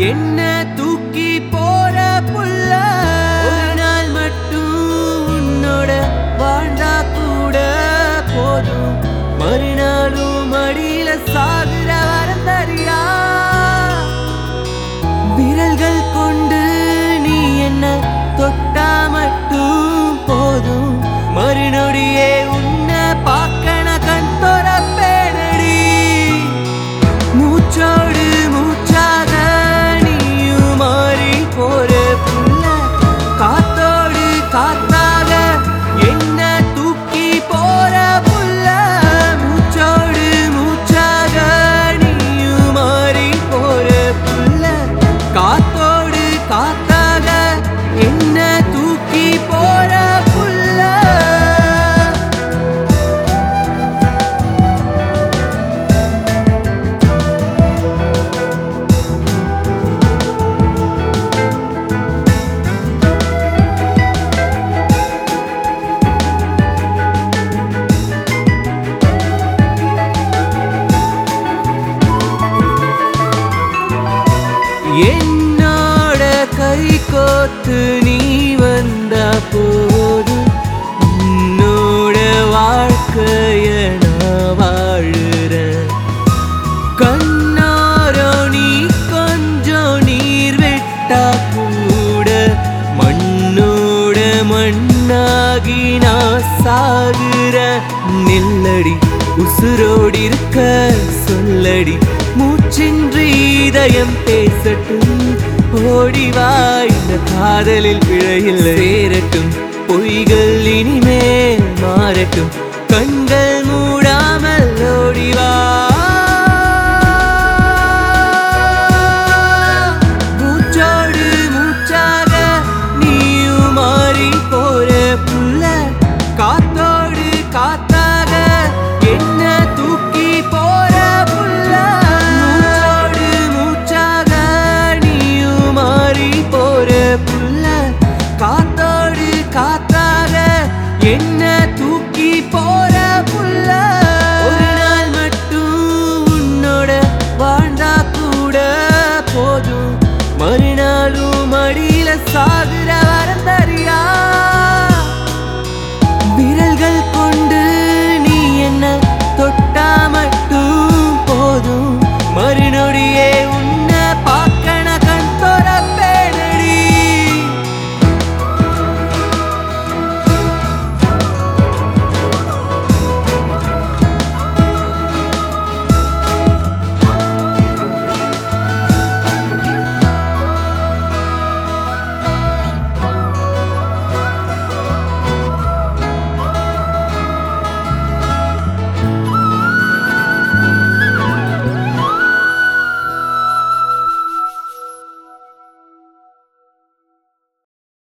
என்ன தூக்கி போற புள்ள ஒரு நாள் மட்டும் உன்னோட வாழ்ந்தா கூட போதும் மறுநாளும் மடியில சாகுற வரம் தரியா விரல்கள் கொண்டு நீ என்ன தொட்டா மட்டும் போதும் மறுநொடியே உன்னை பார்க்கண கண் தொரப்பேனடி மூச்சோடு மூச்சாக நீயும் மாறி போற புள்ள காத்தோடு காத்தாக என்ன தூக்கி போற புள்ள மூச்சோடு மூச்சாக நீயும் மாறி போற புள்ள காத்தோடு காத்தாக என்ன தூக்கி போற புள்ள என்னோட கை கோத்து நீ வந்த போது உன்னோட வாழ்க்கைய நான் வாழுறேன் கண்ணாரோ நீ கொஞ்சம் நீர் விட்டா கூட மண்ணோட மண்ணாகி நான் சாகுற நில்லடி உசுரோடி இருக்க சொல்லடி மூச்சின்றி இதயம் பேசட்டும் ஓடிவா இந்த காதலில் பிழையில் சேரட்டும் பொய்கள் இனிமேல் மாறட்டும் கண்கள் மூடாமல் ஓடி